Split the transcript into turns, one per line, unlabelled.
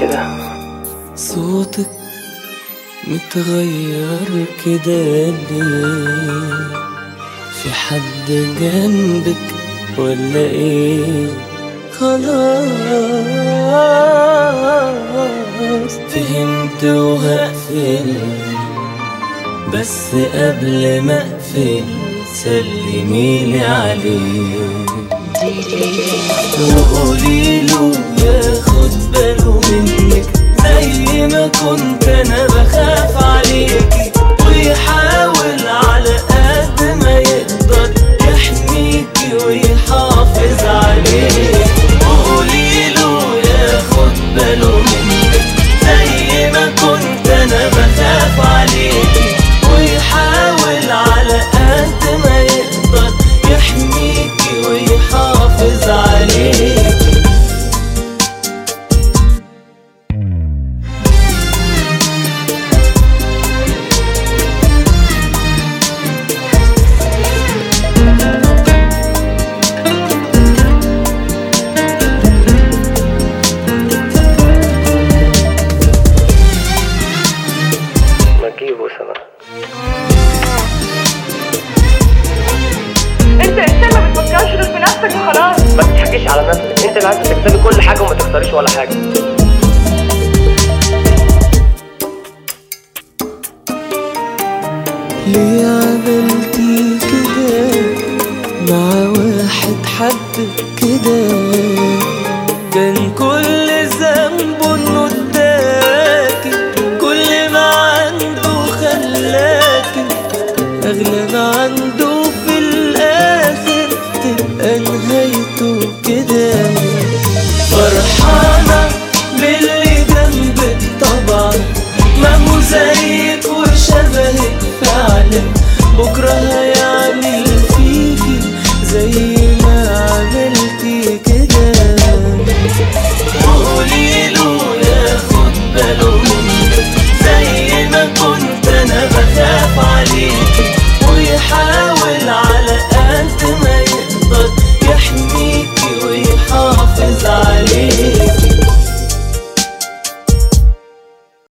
ايه ده
صوتك متغير كده ليه في حد جنبك ولا ايه خلاص فهمت وهقفل بس قبل ما اقفل سلميلي عليه وقولي له ياخد باله منك زي ما كنت انا بخاف عليكي ويحاول على قد ما يقدر يحميكي ويحافظ عليكي وقولي له ياخد باله منك زي ما كنت انا بخاف عليكي ويحاول على قد ما يقدر يحميكي ويحافظ عليكي
ما تجيبه سنة
انت انسان ما بتفكرش غير في نفسك وخلاص
ما تضحكيش على نفسك انت اللي عايزه تكسبي كل حاجه وما تخسريش ولا حاجه
ليه عملتي كده مع واحد حد كده